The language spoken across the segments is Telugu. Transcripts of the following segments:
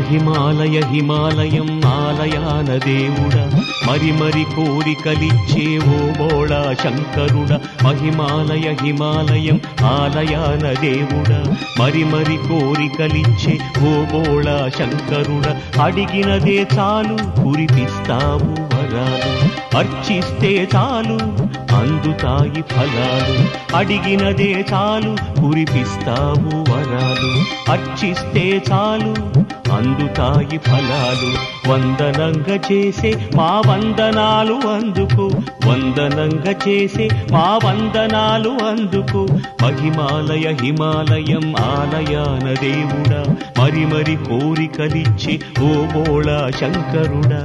మహిమాలయ హిమాలయం ఆలయాన దేవుడా మరి మరి కోరికలిచ్చే ఓ బోళా శంకరుడా మహిమాలయ హిమాలయం ఆలయాన దేవుడా మరి మరి కోరికలిచ్చే ఓ బోళా శంకరుడా అడిగినదే చాలు కురిపిస్తావు వరాలు అర్చిస్తే చాలు అందుతాయి ఫలాలు అడిగినదే చాలు కురిపిస్తావు వరాలు అర్చిస్తే చాలు అందుతాయి ఫలాలు వందనంగా చేసే మా వందనాలు అందుకు వందనంగా చేసే మా వందనాలు అందుకు మహిమాలయ హిమాలయం ఆలయాన దేవుడా మరి మరి కోరికలిచ్చి ఓ బోళా శంకరుడా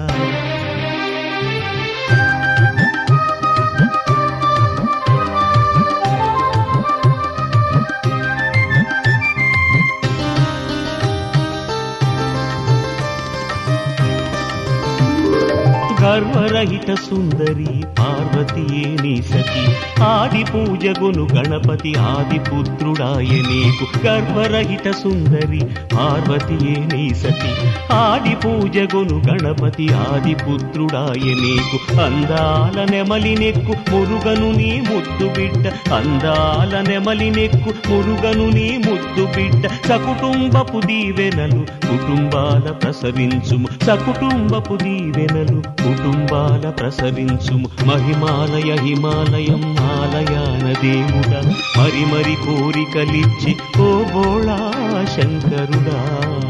గర్వరహిత సుందరి పార్వతీయే నీ సతి ఆది పూజగును గణపతి ఆది పుత్రుడాయ నీకు గర్వరహిత సుందరి పార్వతీయే నీ సతి ఆది పూజగును గణపతి ఆది పుత్రుడాయ నీకు అందాల నెమలి నెక్కు మురుగను నీ ముద్దు బిడ్డ అందాల నెమలి నెక్కు మురుగను నీ ముద్దు బిడ్డ సకుటుంబపు దీవెనలు కుటుంబాల ప్రసరించుము సకుటుంబపు దీవెనలు కుటుంబాల ప్రసరించుము మహిమాలయ హిమాలయం ఆలయాన దేవుడా మరి మరి కోరికలిచ్చి ఓ బోళా శంకరుడా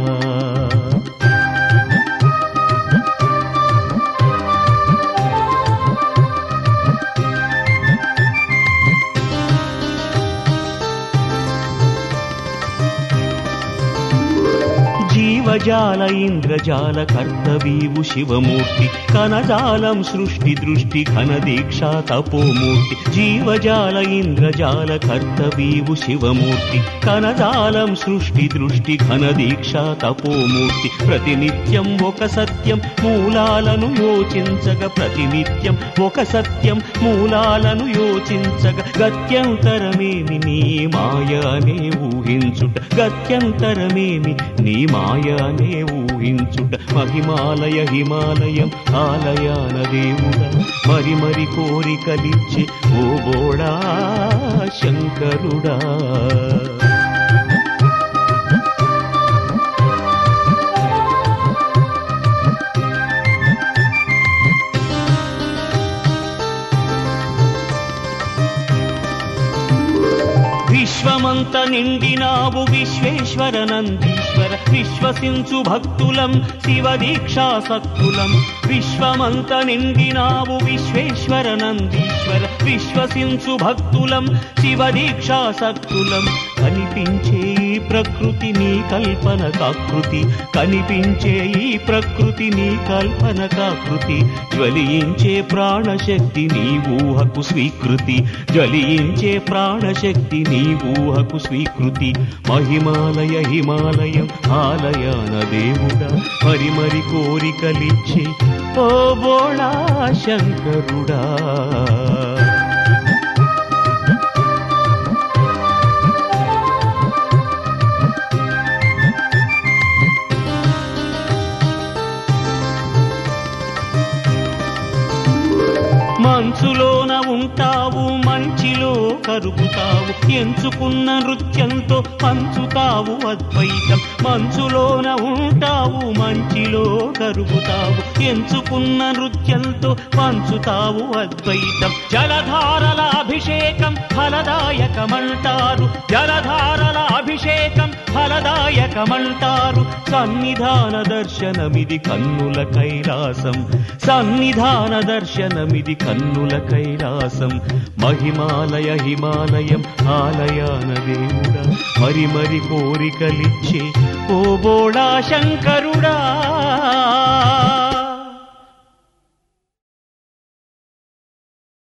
జీవజాల ఇంద్రజాల కర్తవీవు శివమూర్తి కనజాలం సృష్టి దృష్టి ఘన దీక్ష తపోమూర్తి జీవజాల ఇంద్రజాల కర్తవీవు శివమూర్తి కనజాలం సృష్టి దృష్టి ఘన దీక్ష తపోమూర్తి ప్రతినిత్యం ఒక సత్యం మూలాలను యోచించగ ప్రతినిత్యం ఒక సత్యం మూలాలను యోచించగ గత్యంతరమేమి నీ మాయ అనే ఊహించుట గత్యంతరమేమి నీ మాయ అనే ఊహించుట మహిమాలయ హిమాలయం ఆలయాన దేవుడ మరి మరి కోరికలిచ్చి ఓ బోడా శంకరుడా విశ్వమంత నిండినావు విశ్వేశ్వర నందీశ్వర విశ్వసించు భక్తులం శివ దీక్షాసక్తులం విశ్వమంత నిండినావు విశ్వేశ్వర నందీశ్వర విశ్వసించు భక్తులం శివ దీక్షాసక్తులం కనిపించే ఈ ప్రకృతి నీ కల్పన కాకృతి కనిపించే ఈ ప్రకృతి నీ కల్పన కాకృతి జ్వలించే ప్రాణశక్తి నీ ఊహకు స్వీకృతి జ్వలించే ప్రాణశక్తి నీ ఊహకు స్వీకృతి మహిమాలయ హిమాలయం ఆలయాన దేవుడా మరి మరి కోరికలిచ్చి ఓ బోళా శంకరుడా మంచులోన ఉంటావు మంచిలో కరుగుతావు ఎంచుకున్న నృత్యంతో పంచుతావు అద్వైతం మంచులోన ఉంటావు మంచిలో కరుగుతావు ఎంచుకున్న నృత్యంతో పంచుతావు అద్వైతం జలధారల అభిషేకం ఫలదాయకమంటారు జలధారల అభిషేకం ఫలదాయకమంటారు సన్నిధాన దర్శనమిది కన్నుల కైలాసం సన్నిధాన దర్శనమిది కన్నుల కైలాసం మహిమాలయ హిమాలయం ఆలయాన దేవుడా మరి మరి కోరికలిచ్చే ఓ బోడా శంకరుడా